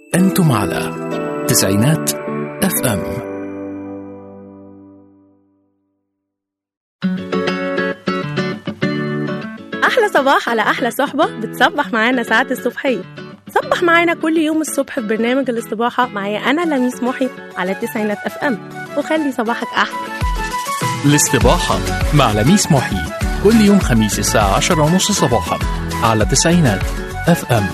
أنتم على تسعينات اف ام أحلى صباح على أحلى صحبة بتصبح معانا ساعات الصبحية صبح معانا كل يوم الصبح في برنامج الاستباحة معايا أنا لميس محي على التسعينات اف ام وخلي صباحك أحلى الاستباحة مع لميس محي كل يوم خميس الساعة عشرة ونص صباحا على تسعينات اف ام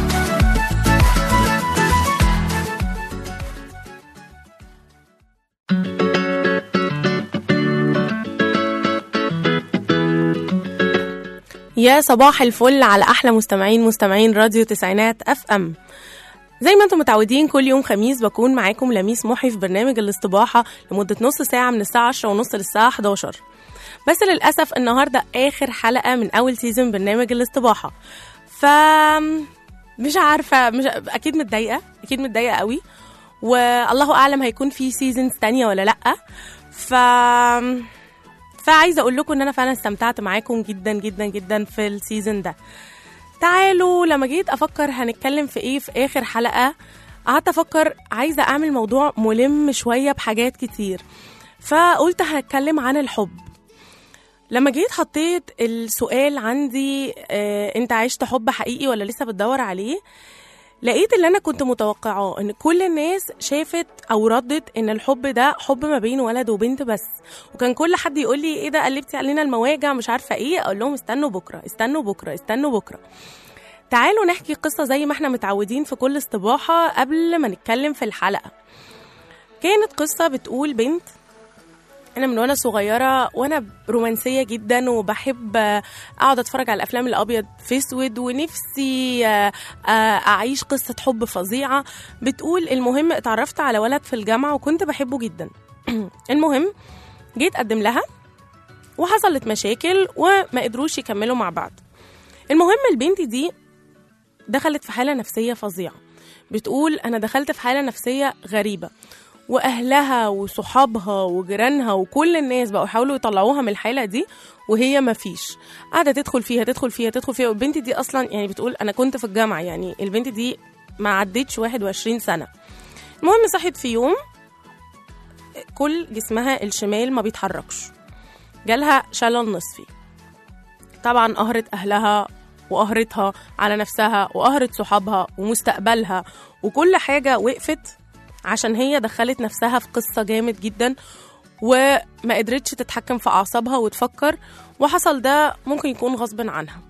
يا صباح الفل على أحلى مستمعين مستمعين راديو تسعينات اف ام زي ما انتم متعودين كل يوم خميس بكون معاكم لميس محي في برنامج الاستباحة لمدة نص ساعة من الساعة 10 ونص للساعة 11 بس للأسف النهاردة آخر حلقة من أول سيزون برنامج الاستباحة ف مش عارفة مش أكيد متضايقة أكيد متضايقة قوي والله أعلم هيكون في سيزونز تانية ولا لأ ف فعايزة أقول لكم إن أنا فعلا استمتعت معاكم جدا جدا جدا في السيزون ده تعالوا لما جيت افكر هنتكلم في ايه في اخر حلقه قعدت افكر عايزه اعمل موضوع ملم شويه بحاجات كتير فقلت هتكلم عن الحب لما جيت حطيت السؤال عندي آه انت عشت حب حقيقي ولا لسه بتدور عليه لقيت اللي انا كنت متوقعاه ان كل الناس شافت او ردت ان الحب ده حب ما بين ولد وبنت بس وكان كل حد يقول لي ايه ده قلبتي علينا المواجع مش عارفه ايه اقول لهم استنوا بكره استنوا بكره استنوا بكره تعالوا نحكي قصه زي ما احنا متعودين في كل استباحه قبل ما نتكلم في الحلقه كانت قصه بتقول بنت انا من وانا صغيره وانا رومانسيه جدا وبحب اقعد اتفرج على الافلام الابيض في اسود ونفسي اعيش قصه حب فظيعه بتقول المهم اتعرفت على ولد في الجامعه وكنت بحبه جدا المهم جيت اقدم لها وحصلت مشاكل وما قدروش يكملوا مع بعض المهم البنت دي دخلت في حاله نفسيه فظيعه بتقول انا دخلت في حاله نفسيه غريبه واهلها وصحابها وجيرانها وكل الناس بقوا يحاولوا يطلعوها من الحاله دي وهي ما فيش قاعده تدخل فيها تدخل فيها تدخل فيها والبنت دي اصلا يعني بتقول انا كنت في الجامعه يعني البنت دي ما عدتش 21 سنه المهم صحت في يوم كل جسمها الشمال ما بيتحركش جالها شلل نصفي طبعا قهرت اهلها وقهرتها على نفسها وقهرت صحابها ومستقبلها وكل حاجه وقفت عشان هي دخلت نفسها في قصة جامد جدا وما قدرتش تتحكم في أعصابها وتفكر وحصل ده ممكن يكون غصب عنها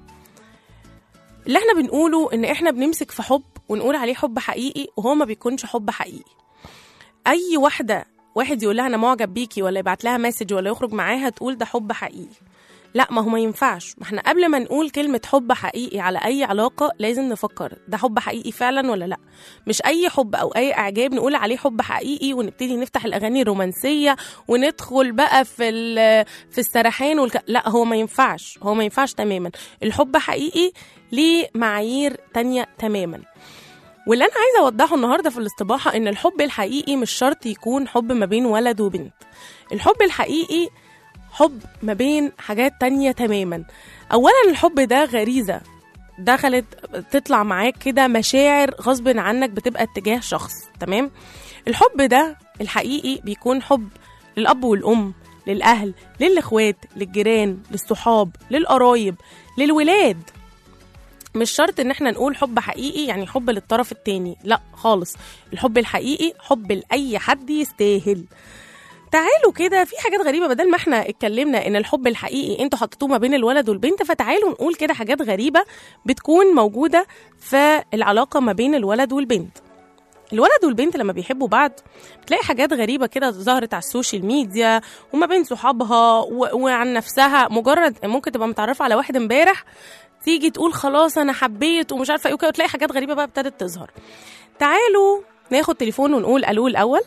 اللي احنا بنقوله ان احنا بنمسك في حب ونقول عليه حب حقيقي وهو ما بيكونش حب حقيقي اي واحدة واحد يقول لها انا معجب بيكي ولا يبعت لها مسج ولا يخرج معاها تقول ده حب حقيقي لا ما هو ما ينفعش ما احنا قبل ما نقول كلمة حب حقيقي على أي علاقة لازم نفكر ده حب حقيقي فعلا ولا لا مش أي حب أو أي إعجاب نقول عليه حب حقيقي ونبتدي نفتح الأغاني الرومانسية وندخل بقى في في السرحان والك... لا هو ما ينفعش هو ما ينفعش تماما الحب حقيقي ليه معايير تانية تماما واللي أنا عايزة أوضحه النهاردة في الاستباحة إن الحب الحقيقي مش شرط يكون حب ما بين ولد وبنت الحب الحقيقي حب ما بين حاجات تانية تماما أولا الحب ده غريزة دخلت تطلع معاك كده مشاعر غصب عنك بتبقى اتجاه شخص تمام الحب ده الحقيقي بيكون حب للأب والأم للأهل للإخوات للجيران للصحاب للقرايب للولاد مش شرط ان احنا نقول حب حقيقي يعني حب للطرف التاني لا خالص الحب الحقيقي حب لأي حد يستاهل تعالوا كده في حاجات غريبه بدل ما احنا اتكلمنا ان الحب الحقيقي انتوا حطيتوه ما بين الولد والبنت فتعالوا نقول كده حاجات غريبه بتكون موجوده في العلاقه ما بين الولد والبنت الولد والبنت لما بيحبوا بعض بتلاقي حاجات غريبه كده ظهرت على السوشيال ميديا وما بين صحابها و... وعن نفسها مجرد ممكن تبقى متعرفه على واحد امبارح تيجي تقول خلاص انا حبيت ومش عارفه ايه وكده وتلاقي حاجات غريبه بقى ابتدت تظهر تعالوا ناخد تليفون ونقول الو الاول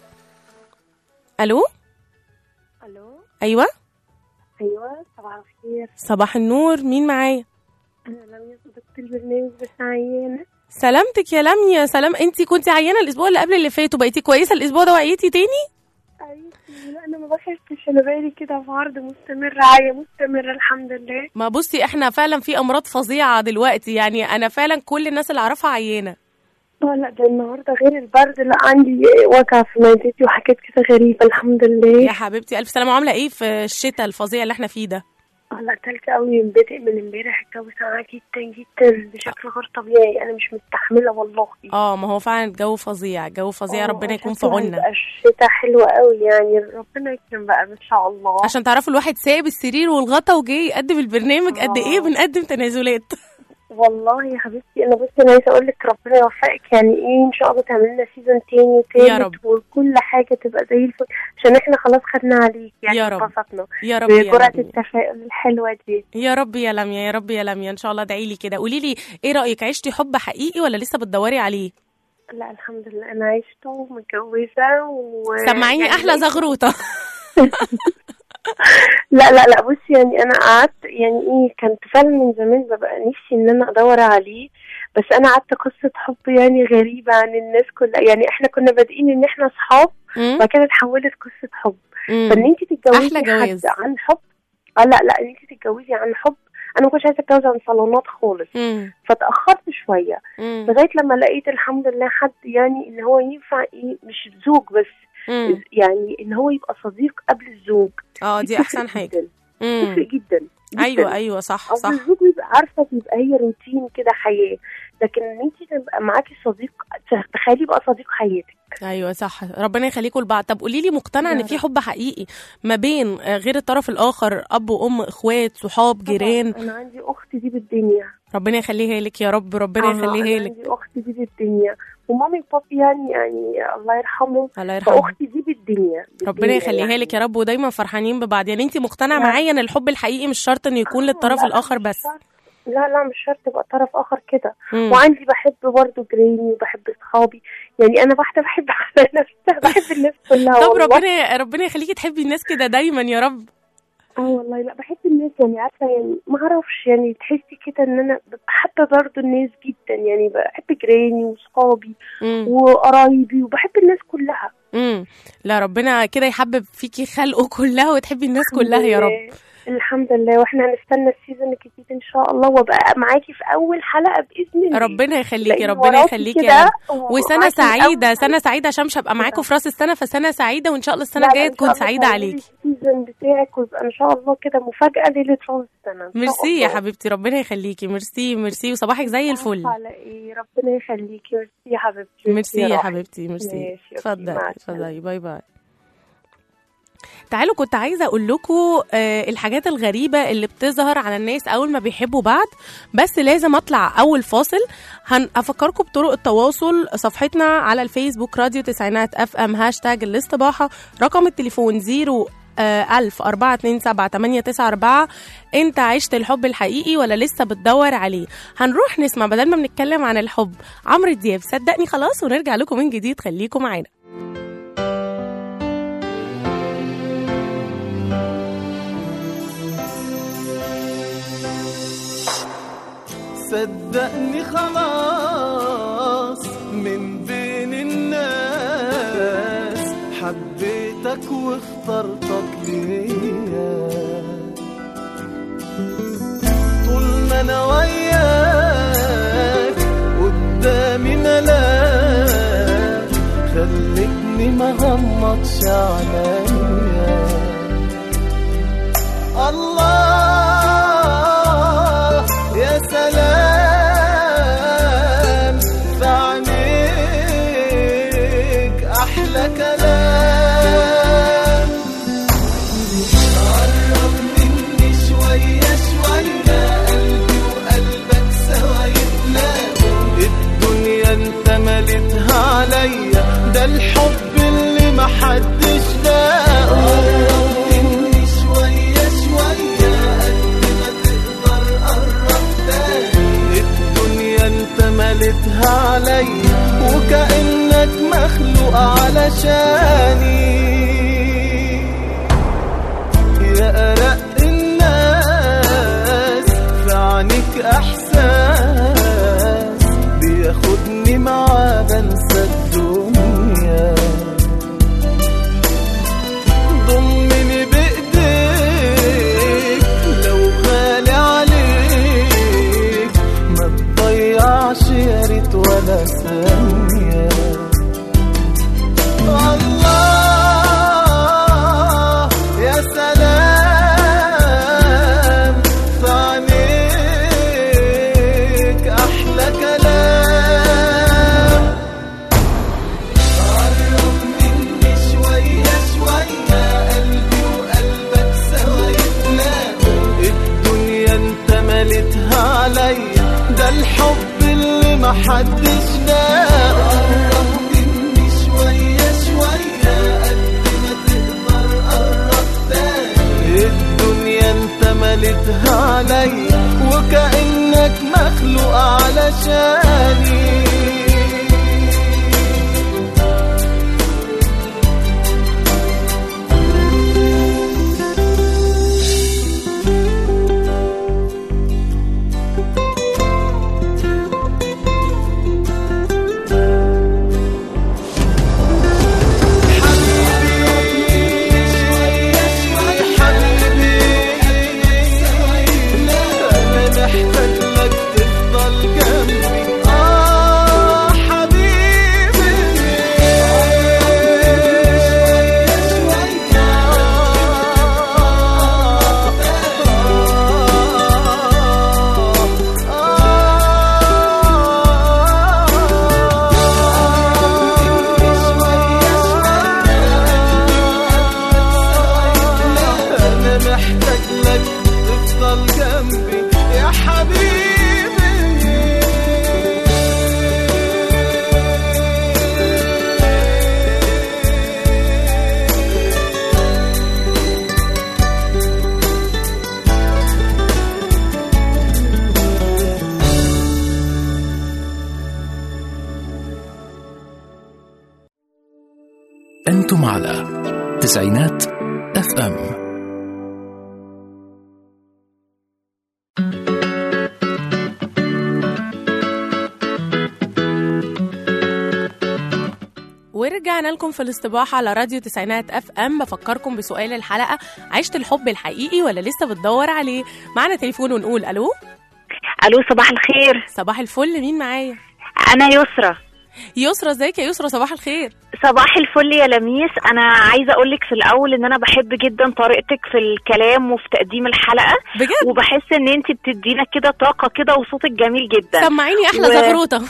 الو الو ايوه ايوه صباح الخير صباح النور مين معايا انا لميا صديقة البرنامج بس عيانة سلامتك يا لميا سلام انت كنت عيانه الاسبوع اللي قبل اللي فات وبقيتي كويسه الاسبوع ده وعيتي تاني ايوه لا انا ما بخفش انا بقالي كده في عرض مستمر عيا مستمرة الحمد لله ما بصي احنا فعلا في امراض فظيعه دلوقتي يعني انا فعلا كل الناس اللي اعرفها عيانه اه لا ده النهارده غير البرد لا عندي وجع في معدتي وحاجات كده غريبة الحمد لله يا حبيبتي الف سلامه عامله ايه في الشتاء الفظيع اللي احنا فيه ده اه لا تلج قوي بادئ من امبارح الجو ساقع جدا جدا بشكل غير طبيعي انا مش مستحملة والله اه ما هو فعلا الجو فظيع الجو فظيع اه، ربنا يكون في شكله عوننا هيبقى الشتاء حلو قوي يعني ربنا يكرم بقى ان شاء الله عشان تعرفوا الواحد سايب السرير والغطا وجاي يقدم البرنامج قد اه. ايه بنقدم تنازلات والله يا حبيبتي انا بصي انا عايزه اقول لك ربنا يوفقك يعني ايه ان شاء الله تعمل لنا سيزون تاني يا رب. وتالت وكل حاجه تبقى زي الفل عشان احنا خلاص خدنا عليك يعني يا رب. اتبسطنا يا رب يا بجرعه لميا التفاؤل الحلوه دي يا رب يا لميا يا رب يا لميا ان شاء الله ادعي لي كده قولي لي ايه رايك عشتي حب حقيقي ولا لسه بتدوري عليه لا الحمد لله انا عشت ومتجوزه و سمعيني يعني احلى زغروطه لا لا لا بصي يعني انا قعدت يعني ايه كنت فعلا من زمان ببقى نفسي ان انا ادور عليه بس انا قعدت قصه حب يعني غريبه عن الناس كلها يعني احنا كنا بادئين ان احنا اصحاب مم؟ وبعد كده اتحولت قصه حب مم. فان انت تتجوزي أحلى جواز. حد عن حب اه لا لا ان انت تتجوزي عن حب انا ما كنتش عايزه اتجوز عن صالونات خالص مم. فتاخرت شويه مم. لغايه لما لقيت الحمد لله حد يعني ان هو ينفع ايه مش زوج بس مم. يعني ان هو يبقى صديق قبل الزوج اه دي بتفرق احسن حاجه جداً. مم. بتفرق جدا جداً. ايوه ايوه صح قبل صح الزوج يبقى عارفه تبقى هي روتين كده حياه لكن ان انت تبقى معاكي صديق تخيلي يبقى صديق حياتك ايوه صح ربنا يخليكم لبعض طب قولي لي مقتنعه ان يا في رب. حب حقيقي ما بين آه، غير الطرف الاخر اب وام اخوات صحاب جيران طبعاً انا عندي اختي دي بالدنيا ربنا يخليها لك يا رب ربنا آه، يخليها أنا لك عندي اختي دي بالدنيا ومامي وبابي يعني يعني الله يرحمهم الله يرحمه فاختي دي بالدنيا ربنا بالدنيا يخليها يعني. لك يا رب ودايما فرحانين ببعض يعني انت مقتنعه لا. معايا ان الحب الحقيقي مش شرط انه يكون آه، للطرف لا، لا، الاخر مش بس شرط. لا لا مش شرط يبقى طرف اخر كده مم. وعندي بحب برضه جيراني وبحب اصحابي يعني انا واحده بحب على نفسها بحب الناس كلها طب والله. ربنا ربنا يخليكي تحبي الناس كده دايما يا رب اه والله لا بحب الناس يعني عارفه يعني ما اعرفش يعني تحسي كده ان انا بحب برضه الناس جدا يعني بحب جيراني واصحابي مم. وقرايبي وبحب الناس كلها مم. لا ربنا كده يحبب فيكي خلقه كلها وتحبي الناس كلها يا رب الحمد لله واحنا هنستنى السيزون الجديد ان شاء الله وابقى معاكي في اول حلقه باذن الله ربنا يخليكي لأن ربنا وراكي يخليكي كده يا رب وسنه ومعاكي سعيده أول سنه سعيده عشان مش هبقى معاكم في راس السنه فسنه سعيده وان شاء الله السنه لا، لا، الجايه إن شاء تكون الله سعيده تعملي عليكي السيزون بتاعك ويبقى ان شاء الله كده مفاجاه ليله راس السنه إن شاء ميرسي يا الله. حبيبتي ربنا يخليكي ميرسي ميرسي وصباحك زي الفل على ايه ربنا يخليكي ميرسي يا حبيبتي ميرسي يا روحي. حبيبتي ميرسي ماشي، أوكي، اتفضلي مع اتفضلي باي باي تعالوا كنت عايزه اقول لكم آه الحاجات الغريبه اللي بتظهر على الناس اول ما بيحبوا بعض بس لازم اطلع اول فاصل هن- هفكركم بطرق التواصل صفحتنا على الفيسبوك راديو تسعينات اف ام هاشتاج الاستباحه رقم التليفون زيرو ألف أربعة اتنين سبعة تمانية تسعة أربعة أنت عشت الحب الحقيقي ولا لسه بتدور عليه هنروح نسمع بدل ما بنتكلم عن الحب عمرو دياب صدقني خلاص ونرجع لكم من جديد خليكم معانا صدقني خلاص من بين الناس حبيتك واخترتك ليا طول ما انا وياك قدامي ملاك خلتني ما غمضش عليا الله يا سلام في عينيك احلى كلام قرب مني شوية شوية قلبي وقلبك سوا يتلاقوا الدنيا انت مليتها عليا ده الحب اللي محدش لاقه قرب مني شوية شوية قد ما تقدر قرب تاني الدنيا انت مليتها عليا وكأنك مخلوق علشاني يا أرق الناس في عينيك إحساس بياخدني معاه بنسى الدنيا ضمني بإيديك لو غالي عليك ما تضيعش يا ريت ولا ثانية تانية الله يا سلام في عينيك أحلى كلام قرب مني شوية شوية قلبي وقلبك سوا يتلاقوا الدنيا انت مليتها عليا ده الحب اللي محدش لاقى قرب مني شوية شوية قد ما تقدر قرب تاني الدنيا انت مليتها عليا وكأنك مخلوق علشاني أنا محتاج لك تفضل جنبي آه حبيبي أنا محتاج لك تفضل جنبي يا حبيبي أنتم على تسعينات اف ام ورجعنا لكم في الاستباحة على راديو تسعينات اف ام بفكركم بسؤال الحلقة عشت الحب الحقيقي ولا لسه بتدور عليه معنا تليفون ونقول الو الو صباح الخير صباح الفل مين معايا انا يسرى يسرى ازيك يا يسرى صباح الخير صباح الفل يا لميس انا عايزه اقول لك في الاول ان انا بحب جدا طريقتك في الكلام وفي تقديم الحلقه بجد وبحس ان انت بتدينا كده طاقه كده وصوتك جميل جدا سمعيني احلى و- زغروطة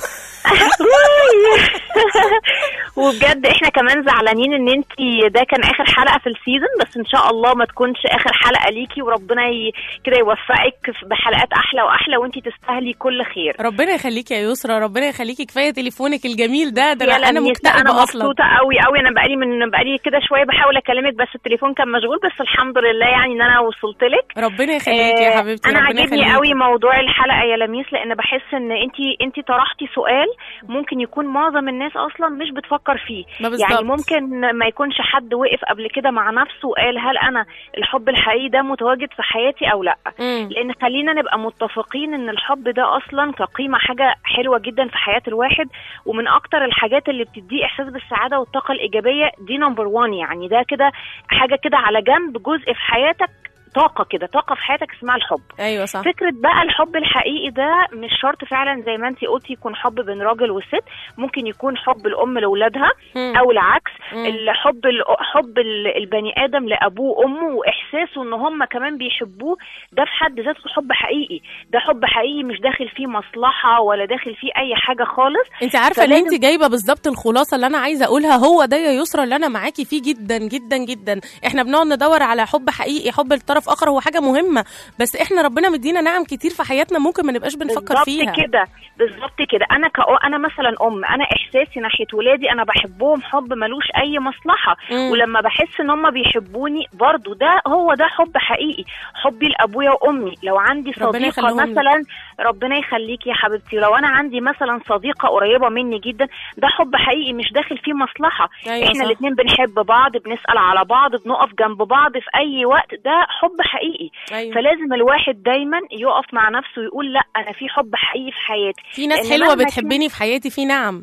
وبجد احنا كمان زعلانين ان انت ده كان اخر حلقه في السيزون بس ان شاء الله ما تكونش اخر حلقه ليكي وربنا ي... كده يوفقك بحلقات احلى واحلى وانت تستاهلي كل خير ربنا يخليكي يا يسرى ربنا يخليكي كفايه تليفونك الجميل ده ده يا انا, أنا لميس، مكتئبه انا اصلا مبسوطه قوي قوي انا بقالي من بقالي كده شويه بحاول اكلمك بس التليفون كان مشغول بس الحمد لله يعني ان انا وصلت لك ربنا يخليكي يا آه، حبيبتي انا ربنا عاجبني يخليكي. قوي موضوع الحلقه يا لميس لان بحس ان انت انت طرحتي سؤال ممكن يكون معظم الناس اصلا مش بتفكر فيه ما بالظبط. يعني ممكن ما يكونش حد وقف قبل كده مع نفسه وقال هل انا الحب الحقيقي ده متواجد في حياتي او لا مم. لان خلينا نبقى متفقين ان الحب ده اصلا كقيمه حاجه حلوه جدا في حياه الواحد ومن اكتر الحاجات اللي بتديه احساس بالسعاده والطاقه الايجابيه دي نمبر 1 يعني ده كده حاجه كده على جنب جزء في حياتك طاقه كده طاقه في حياتك اسمها الحب ايوه صح فكره بقى الحب الحقيقي ده مش شرط فعلا زي ما انت قلتي يكون حب بين راجل وست ممكن يكون حب الام لاولادها مم. او العكس مم. الحب ال- حب ال- البني ادم لابوه وامه واحساسه ان هم كمان بيحبوه ده في حد ذاته حب حقيقي ده حب حقيقي مش داخل فيه مصلحه ولا داخل فيه اي حاجه خالص انت عارفه ان فلازم- انت جايبه بالظبط الخلاصه اللي انا عايزه اقولها هو ده يا يسرا اللي انا معاكي فيه جدا جدا جدا احنا بنقعد ندور على حب حقيقي حب الطرف اخر هو حاجه مهمه بس احنا ربنا مدينا نعم كتير في حياتنا ممكن ما نبقاش بنفكر بالظبط فيها كده بالظبط كده انا كأ... انا مثلا ام انا احساسي ناحيه ولادي انا بحبهم حب ملوش اي مصلحه مم. ولما بحس ان هم بيحبوني برضو ده هو ده حب حقيقي حبي لابويا وامي لو عندي ربنا صديقه يخليهم لك. مثلا ربنا يخليكي يا حبيبتي لو انا عندي مثلا صديقه قريبه مني جدا ده حب حقيقي مش داخل فيه مصلحه أيوة احنا صح. الاثنين بنحب بعض بنسال على بعض بنقف جنب بعض في اي وقت ده حب حقيقي أيوة. فلازم الواحد دايما يقف مع نفسه ويقول لا انا في حب حقيقي في حياتي في ناس لأن حلوه مهما بتحبني في حياتي في نعم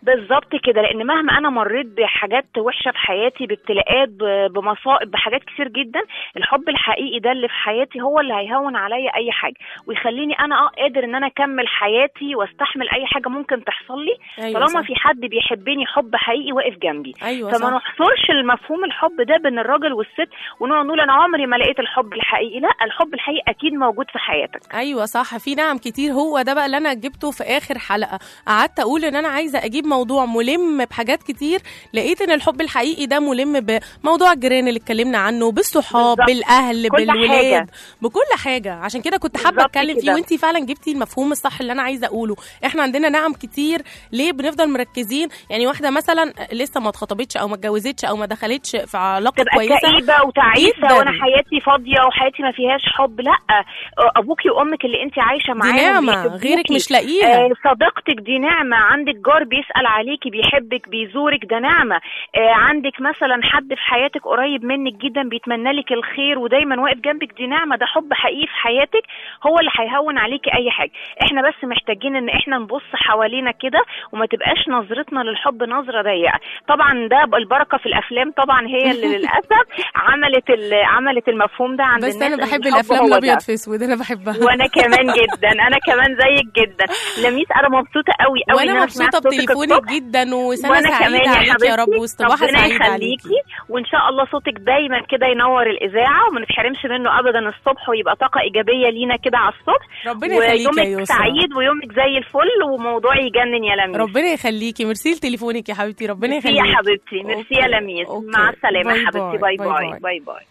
بالظبط كده لان مهما انا مريت بحاجات وحشه في حياتي بابتلاءات ب- بمصائب بحاجات كتير جدا الحب الحقيقي ده اللي في حياتي هو اللي هيهون عليا اي حاجه ويخليني انا اه قادر ان انا اكمل حياتي واستحمل اي حاجه ممكن تحصل لي ايوه طالما صح. في حد بيحبني حب حقيقي واقف جنبي ايوه فما صح نحصرش المفهوم الحب ده بين الراجل والست ونقعد نقول انا عمري ما لقيت الحب الحقيقي لا الحب الحقيقي اكيد موجود في حياتك ايوه صح في نعم كتير هو ده بقى اللي انا جبته في اخر حلقه قعدت اقول ان انا عايزه اجيب موضوع ملم بحاجات كتير لقيت ان الحب الحقيقي ده ملم بموضوع الجيران اللي اتكلمنا عنه بالصحاب بالظبط. بالاهل كل بالولاد حاجة. بكل حاجه عشان كده كنت حابه بالظبط اتكلم فيه كده. وانتي فعلا جبتي المفهوم الصح اللي انا عايزه اقوله احنا عندنا نعم كتير ليه بنفضل مركزين يعني واحده مثلا لسه ما اتخطبتش او ما اتجوزتش او ما دخلتش في علاقه تبقى كويسه كئيبه وتعيسه جداً. وانا حياتي فاضيه وحياتي ما فيهاش حب لا ابوكي وامك اللي انت عايشه دي معاهم نعمه بيحبوكي. غيرك مش لاقيها آه، صديقتك دي نعمة عندك جار بيسأل عليكي بيحبك بيزورك ده نعمة آه، عندك مثلا حد في حياتك قريب منك جدا بيتمنى لك الخير ودايما واقف جنبك دي نعمة ده حب حقيقي في حياتك هو اللي هيهون عليكي أي حاجة احنا بس محتاجين ان احنا نبص حوالينا كده وما تبقاش نظرتنا للحب نظرة ضيقة طبعا ده البركة في الأفلام طبعا هي اللي للأسف عملت ال- عملت المفهوم ده عند بس الناس انا إن بحب الحب الافلام هو ده. الابيض في اسود انا بحبها وانا كمان جدا انا كمان زيك جدا لميس انا مبسوطه قوي قوي إن وانا أنا سمعت مبسوطه صوتك بتليفونك الصبح. جدا وسنه وانا كمان سعيده يا عليك يا رب حبيبتي واصطباحه ربنا سعيده عليكي يخليكي وان شاء الله صوتك دايما كده ينور الاذاعه وما نتحرمش منه ابدا الصبح ويبقى طاقه ايجابيه لينا كده على الصبح ربنا يخليكي يا ويومك يسرا سعيد ويومك زي الفل وموضوع يجنن يا لميس ربنا يخليكي ميرسي لتليفونك يا حبيبتي ربنا ميرسي يخليكي يا حبيبتي ميرسي يا أوكي. لميس أوكي. مع السلامه باي يا حبيبتي باي. باي باي باي باي. باي باي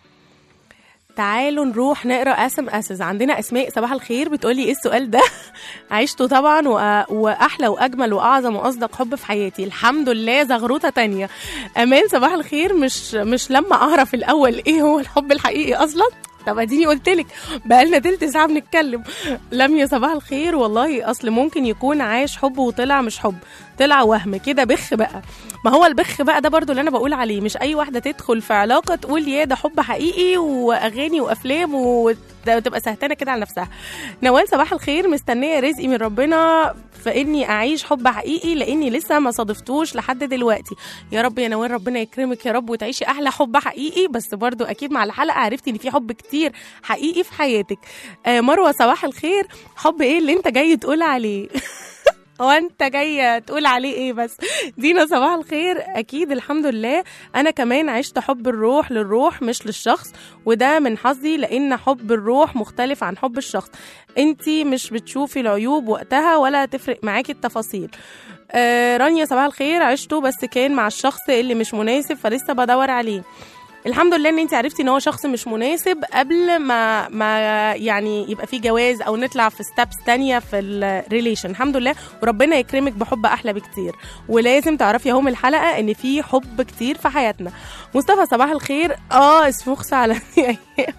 تعالوا نروح نقرا اسم اسس عندنا اسماء صباح الخير بتقولي ايه السؤال ده عشته طبعا وأ- واحلى واجمل واعظم واصدق حب في حياتي الحمد لله زغروطه تانية امان صباح الخير مش مش لما اعرف الاول ايه هو الحب الحقيقي اصلا طب اديني قلت لك بقالنا تلت ساعه بنتكلم لميا صباح الخير والله اصل ممكن يكون عايش حب وطلع مش حب طلع وهم كده بخ بقى ما هو البخ بقى ده برضو اللي انا بقول عليه مش اي واحده تدخل في علاقه تقول يا ده حب حقيقي واغاني وافلام وتبقى سهتانه كده على نفسها نوال صباح الخير مستنيه رزقي من ربنا فاني اعيش حب حقيقي لاني لسه ما صادفتوش لحد دلوقتي يا رب يا نوال ربنا يكرمك يا رب وتعيشي احلى حب حقيقي بس برضو اكيد مع الحلقه عرفتي ان في حب كتير حقيقي في حياتك آه مروه صباح الخير حب ايه اللي انت جاي تقول عليه هو انت جايه تقول عليه ايه بس دينا صباح الخير اكيد الحمد لله انا كمان عشت حب الروح للروح مش للشخص وده من حظي لان حب الروح مختلف عن حب الشخص انتي مش بتشوفي العيوب وقتها ولا تفرق معاكي التفاصيل آه رانيا صباح الخير عشته بس كان مع الشخص اللي مش مناسب فلسه بدور عليه الحمد لله ان انت عرفتي ان هو شخص مش مناسب قبل ما ما يعني يبقى في جواز او نطلع في ستابس تانية في الريليشن الحمد لله وربنا يكرمك بحب احلى بكتير ولازم تعرفي اهو من الحلقه ان في حب كتير في حياتنا مصطفى صباح الخير اه اسفخس على ايام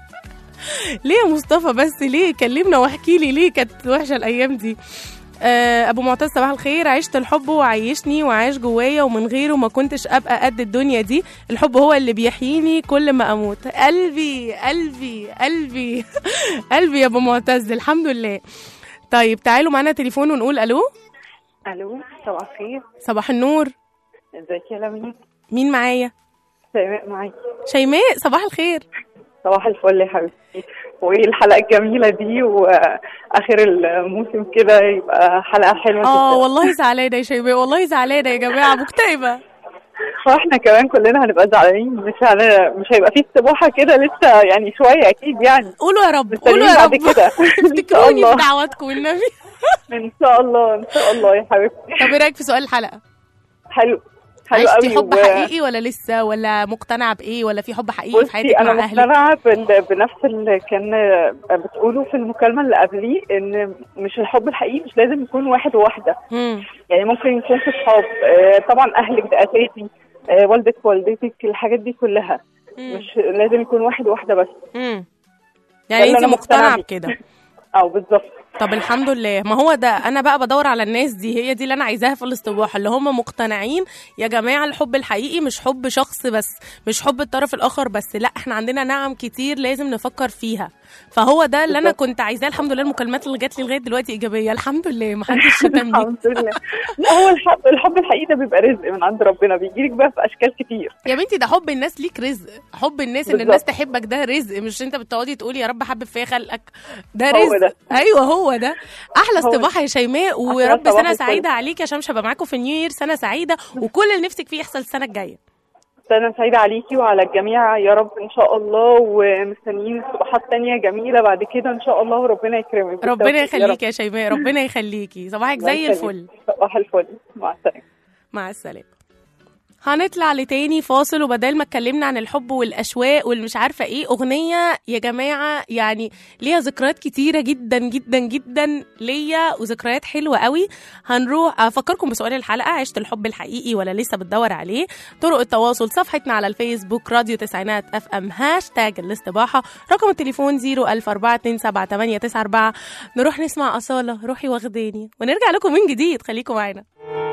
ليه يا مصطفى بس ليه كلمنا واحكي لي ليه كانت وحشه الايام دي آه، ابو معتز صباح الخير عشت الحب وعيشني وعاش جوايا ومن غيره ما كنتش ابقى قد الدنيا دي الحب هو اللي بيحييني كل ما اموت قلبي قلبي قلبي قلبي يا ابو معتز الحمد لله طيب تعالوا معانا تليفون ونقول الو الو صباح الخير صباح النور ازيك يا لميس مين معايا شيماء معاكي شيماء صباح الخير صباح الفل يا حبيبتي وايه الحلقه الجميله دي واخر الموسم كده يبقى حلقه حلوه اه جدا والله زعلانه يا شيماء والله زعلانه يا جماعه مكتئبه واحنا كمان كلنا هنبقى زعلانين مش هن... مش هيبقى فيه استباحه كده لسه يعني شويه اكيد يعني قولوا يا رب مستنيين قولوا يا بعد رب كده ان شاء افتكروني الله بدعواتكم والنبي ان شاء الله ان شاء الله يا حبيبتي طب ايه رايك في سؤال الحلقه حلو حلو عشتي قوي حب و- حقيقي ولا لسه ولا مقتنعه بايه ولا في حب حقيقي في بصي حياتك انا مع اهلك مقتنعه بال- بنفس اللي كان بتقوله في المكالمه اللي قبليه ان مش الحب الحقيقي مش لازم يكون واحد وواحده مم. يعني ممكن يكون في صحاب آه، طبعا اهلك ده اساسي آه، والدك والدتك الحاجات دي كلها مم. مش لازم يكون واحد وواحده بس مم. ده يعني اللي انت أنا مقتنعة مقتنعه بيه. بكده او بالظبط طب الحمد لله ما هو ده انا بقى بدور على الناس دي هي دي اللي انا عايزاها في الاستباحه اللي هم مقتنعين يا جماعه الحب الحقيقي مش حب شخص بس مش حب الطرف الاخر بس لا احنا عندنا نعم كتير لازم نفكر فيها فهو ده اللي انا بالظبط. كنت عايزاه الحمد لله المكالمات اللي جات لي لغايه دلوقتي ايجابيه الحمد لله ما حدش شتمني الحمد لله لا هو الحب الحب الحقيقي ده بيبقى رزق من عند ربنا بيجيلك بقى في اشكال كتير يا بنتي ده حب الناس ليك رزق حب الناس ان بالظبط. الناس تحبك ده رزق مش انت بتقعدي تقولي يا رب حبب فيا خلقك ده هو رزق ده. ايوه هو ده احلى هو استباحه يا شيماء ورب صباح سنه الفل. سعيده عليك عشان مش هبقى معاكم في النيو يير سنه سعيده وكل اللي نفسك فيه يحصل السنه الجايه سنة سعيدة عليكي وعلى الجميع يا رب إن شاء الله ومستنيين صباحات تانية جميلة بعد كده إن شاء الله وربنا يكرمك ربنا بالتوفيق يا رب. يخليكي يا شيماء ربنا يخليكي صباحك الله زي يخليك. الفل صباح الفل مع السلامة مع السلامة هنطلع لتاني فاصل وبدل ما اتكلمنا عن الحب والاشواق والمش عارفه ايه اغنيه يا جماعه يعني ليها ذكريات كتيره جدا جدا جدا ليا وذكريات حلوه قوي هنروح افكركم بسؤال الحلقه عشت الحب الحقيقي ولا لسه بتدور عليه طرق التواصل صفحتنا على الفيسبوك راديو تسعينات اف ام هاشتاج الاستباحه رقم التليفون 004278994 نروح نسمع اصاله روحي واخداني ونرجع لكم من جديد خليكم معانا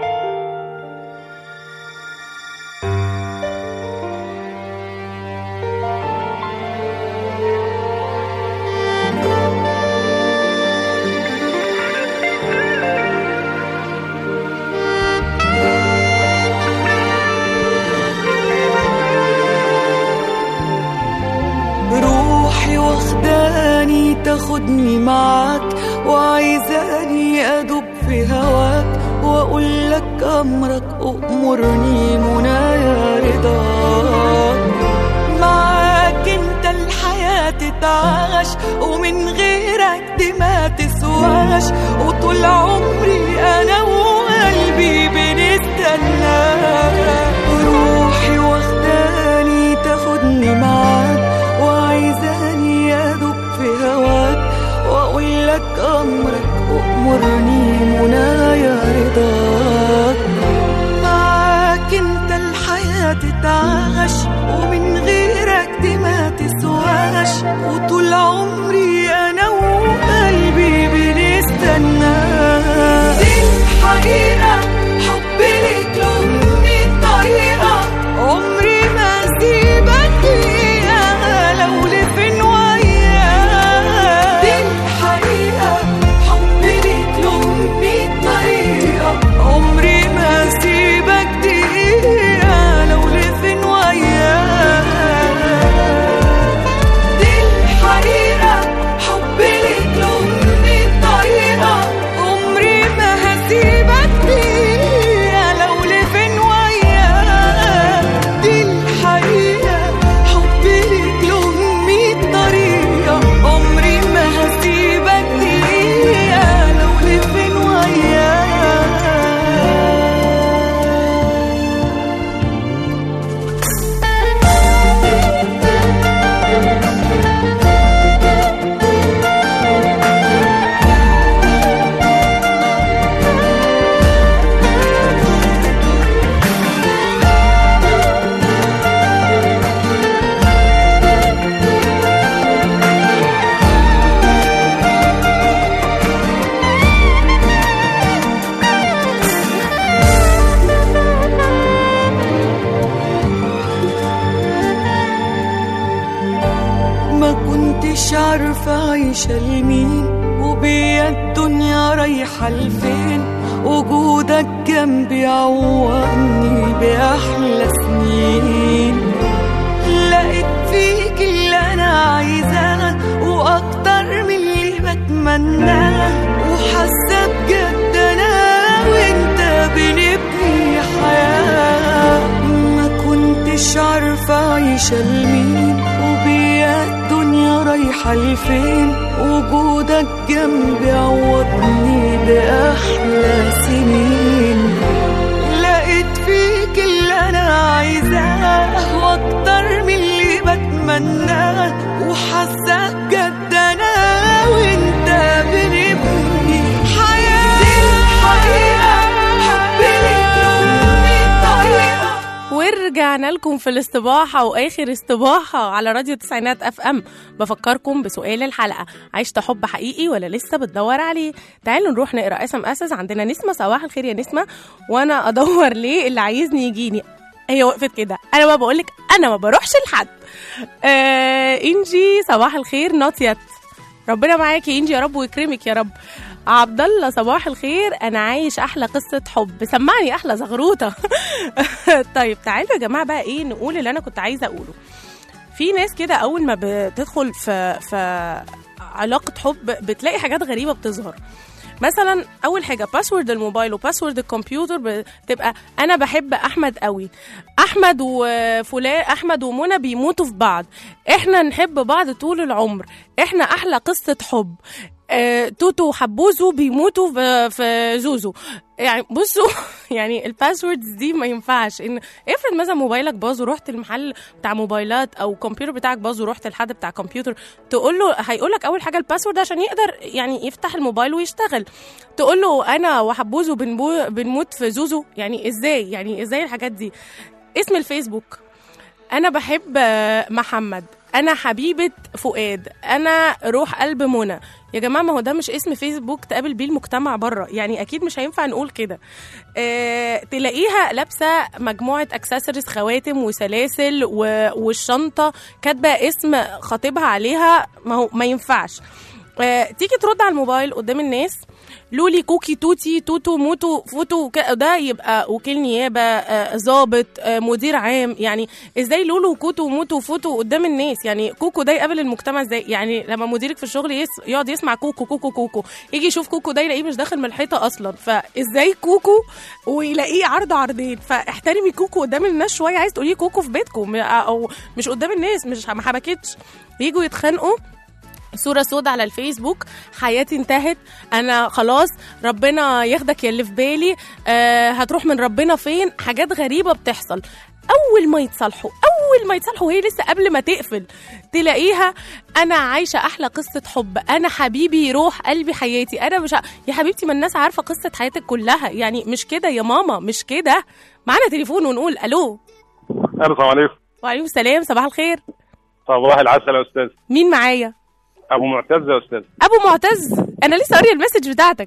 روحي واخداني تاخدني معاك وعايزاني ادوب في هواك واقول لك امرك امرني منايا رضاك معاك انت الحياة تتعاش ومن غيرك دي ما تسواش وطول عمري انا وقلبي بنستناك روحي واخداني تاخدني معاك وعايزاني ادوب في هواك واقول لك امرك وامرني منايا رضاك معاك انت الحياة تتعاش ومن غيرك دي ما تسواش وطول عمري انا وقلبي بنستناك دي الحقيقة حبي ليك له مية طريقة عمري ما سيبك ليها لو لفين وياك دي الحقيقة حبي ليك له مية طريقة عمري ما سيبك دقيقة لو لفين وياك دي الحقيقة حبي ليك له مية طريقة عمري ما هسيبك دقيقة لو لفين وياك دي الحقيقة حبي ليك له مية طريقة عمري ما هسيبك دقيقة لو لفين وياك ما كنتش عارفة عايشة لمين وبيا الدنيا رايحة لفين وجودك جنبي عوضني بأحلى سنين لقيت فيك اللي أنا عايزاه وأكتر من اللي بتمناه وحاسة بجد أنا وأنت بنبني حياة ما كنتش عارفة عايشة لمين وبيا الدنيا رايحة لفين وجودك جنبي عوضني بأحلى سنين لقيت فيك اللي أنا عايزاه وأكتر من اللي بتمناه وحاسة بجد أنا وأنت بنبني حياة دي الحقيقة حبي ليك له مية طريقة ورجعنا ورجعنا لكم في الاستباحة وآخر استباحة على راديو تسعينات اف ام بفكركم بسؤال الحلقة عشت حب حقيقي ولا لسه بتدور عليه تعالوا نروح نقرا اس ام اسز عندنا نسمة صباح الخير يا نسمة وانا ادور ليه اللي عايزني يجيني هي وقفت كده انا ما بقولك انا ما بروحش لحد آه انجي صباح الخير نوت يت ربنا معاكي انجي يا رب ويكرمك يا رب عبد الله صباح الخير انا عايش احلى قصه حب سمعني احلى زغروطه طيب تعالوا يا جماعه بقى ايه نقول اللي انا كنت عايزه اقوله في ناس كده اول ما بتدخل في في علاقه حب بتلاقي حاجات غريبه بتظهر مثلا اول حاجه باسورد الموبايل وباسورد الكمبيوتر بتبقى انا بحب احمد قوي احمد وفلان احمد ومنى بيموتوا في بعض احنا نحب بعض طول العمر احنا احلى قصه حب آه، توتو وحبوزو بيموتوا في- في زوزو يعني بصوا يعني الباسوردز دي ما ينفعش ان افرض مثلا موبايلك باظ ورحت المحل بتاع موبايلات او الكمبيوتر بتاعك باظ ورحت لحد بتاع كمبيوتر تقول له هيقول لك اول حاجه الباسورد عشان يقدر يعني يفتح الموبايل ويشتغل تقول له انا وحبوزو بنبو بنموت في زوزو يعني ازاي يعني ازاي الحاجات دي اسم الفيسبوك انا بحب آه، محمد انا حبيبه فؤاد انا روح قلب منى يا جماعه ما هو ده مش اسم فيسبوك تقابل بيه المجتمع بره يعني اكيد مش هينفع نقول كده اه تلاقيها لابسه مجموعه اكسسوارز خواتم وسلاسل و... والشنطه كاتبه اسم خطيبها عليها ما هو ما ينفعش آه، تيجي ترد على الموبايل قدام الناس لولي كوكي توتي توتو موتو فوتو ك- ده يبقى وكيل نيابه آه، ضابط آه، مدير عام يعني ازاي لولو وكوتو وموتو وفوتو قدام الناس يعني كوكو ده يقابل المجتمع ازاي يعني لما مديرك في الشغل يس... يقعد يسمع كوكو كوكو كوكو يجي يشوف كوكو ده يلاقيه مش داخل من الحيطه اصلا فازاي كوكو ويلاقيه عرض عرضين فاحترمي كوكو قدام الناس شويه عايز تقولي كوكو في بيتكم او مش قدام الناس مش ما حبكتش يجوا يتخانقوا صورة سودة على الفيسبوك حياتي انتهت أنا خلاص ربنا ياخدك يا اللي في بالي آه هتروح من ربنا فين حاجات غريبة بتحصل أول ما يتصالحوا أول ما يتصالحوا وهي لسه قبل ما تقفل تلاقيها أنا عايشة أحلى قصة حب أنا حبيبي روح قلبي حياتي أنا مش ع... يا حبيبتي ما الناس عارفة قصة حياتك كلها يعني مش كده يا ماما مش كده معانا تليفون ونقول ألو السلام عليكم وعليكم السلام صباح الخير صباح العسل يا استاذ مين معايا ابو معتز يا استاذ أبو معتز أنا لسه قارية المسج بتاعتك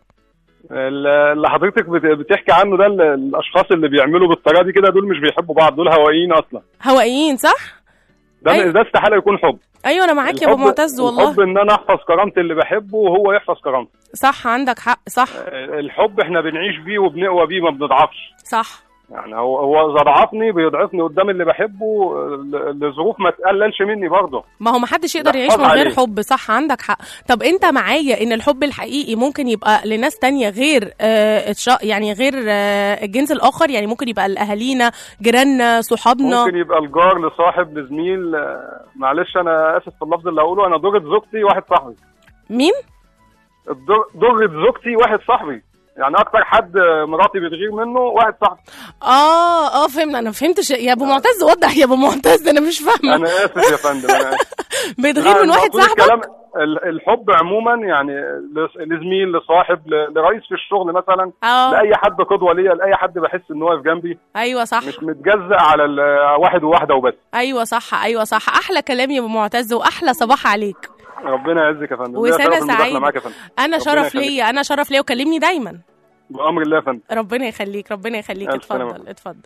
ال- اللي حضرتك بت- بتحكي عنه ده ال- الاشخاص اللي بيعملوا بالطريقه دي كده دول مش بيحبوا بعض دول هوائيين اصلا هوائيين صح؟ ده أيوة. ده استحاله يكون حب ايوه انا معاك يا ابو الحب- معتز والله الحب ان انا احفظ كرامه اللي بحبه وهو يحفظ كرامتي صح عندك حق صح الحب احنا بنعيش بيه وبنقوى بيه ما بنضعفش صح يعني هو هو اذا ضعفني بيضعفني قدام اللي بحبه ل- لظروف ما تقللش مني برضه ما هو محدش يقدر لا، يعيش حافظ من غير عليه. حب صح عندك حق طب انت معايا ان الحب الحقيقي ممكن يبقى لناس تانية غير آه الش- يعني غير آه الجنس الاخر يعني ممكن يبقى لاهالينا جيراننا صحابنا ممكن يبقى الجار لصاحب لزميل آه، معلش انا اسف في اللفظ اللي هقوله انا ضرة زوجتي واحد صاحبي مين الضر- ضرة زوجتي واحد صاحبي يعني اكتر حد آه، مراتي بتغير منه واحد صاحبي اه اه فهمنا انا فهمتش يا ابو معتز وضح يا ابو معتز انا مش فاهمه انا اسف يا فندم انا اسف بتغير من لا، واحد المقصود الكلام صاحبك ال- الحب عموما يعني لس- لزميل لصاحب ل- لرئيس في الشغل مثلا اه لاي حد قدوه ليا لاي حد بحس ان هو واقف جنبي ايوه صح مش متجزأ على ال- واحد وواحده وبس ايوه صح ايوه صح احلى كلام يا ابو معتز واحلى صباح عليك ربنا يعزك يا فندم وسنة ليا شرف المداخلة سعيدة. معاك يا فندم انا ربنا شرف يخليك. ليا انا شرف ليا وكلمني دايما بامر الله يا فندم ربنا يخليك ربنا يخليك ألف سلامة. اتفضل اتفضل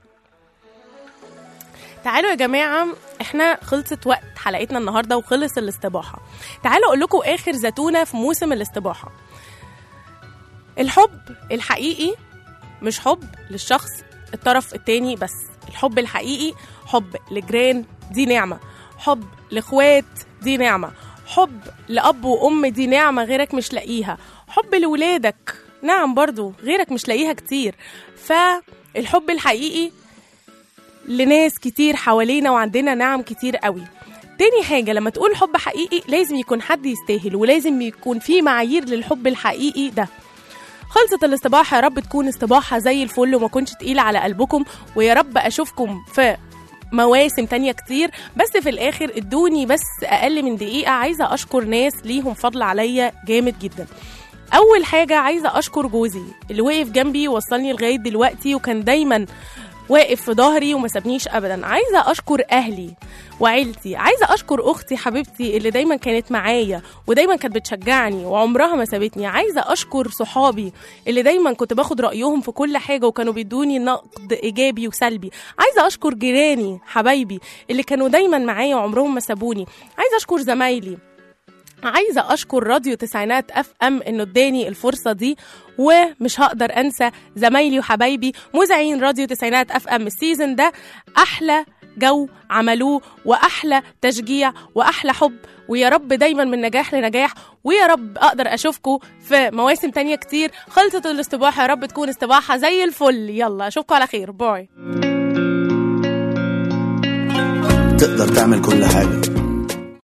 تعالوا يا جماعة احنا خلصت وقت حلقتنا النهاردة وخلص الاستباحة تعالوا اقول لكم اخر زتونة في موسم الاستباحة الحب الحقيقي مش حب للشخص الطرف التاني بس الحب الحقيقي حب لجيران دي نعمة حب لاخوات دي نعمة حب لأب وأم دي نعمة غيرك مش لاقيها حب لولادك نعم برضو غيرك مش لاقيها كتير فالحب الحقيقي لناس كتير حوالينا وعندنا نعم كتير قوي تاني حاجة لما تقول حب حقيقي لازم يكون حد يستاهل ولازم يكون في معايير للحب الحقيقي ده خلصت الاستباحة يا رب تكون استباحة زي الفل وما كنتش تقيلة على قلبكم ويا رب أشوفكم في مواسم تانية كتير بس في الآخر ادوني بس أقل من دقيقة عايزة أشكر ناس ليهم فضل عليا جامد جدا أول حاجة عايزة أشكر جوزي اللي وقف جنبي ووصلني لغاية دلوقتي وكان دايما واقف في ظهري وما سابنيش ابدا عايزه اشكر اهلي وعيلتي عايزه اشكر اختي حبيبتي اللي دايما كانت معايا ودايما كانت بتشجعني وعمرها ما سابتني عايزه اشكر صحابي اللي دايما كنت باخد رايهم في كل حاجه وكانوا بيدوني نقد ايجابي وسلبي عايزه اشكر جيراني حبايبي اللي كانوا دايما معايا وعمرهم ما سابوني عايزه اشكر زمايلي عايزه اشكر راديو تسعينات اف ام انه اداني الفرصه دي ومش هقدر انسى زمايلي وحبايبي مذيعين راديو تسعينات اف ام السيزون ده احلى جو عملوه واحلى تشجيع واحلى حب ويا رب دايما من نجاح لنجاح ويا رب اقدر اشوفكم في مواسم تانية كتير خلطة الاستباحة يا رب تكون استباحة زي الفل يلا اشوفكم على خير باي تقدر تعمل كل حاجة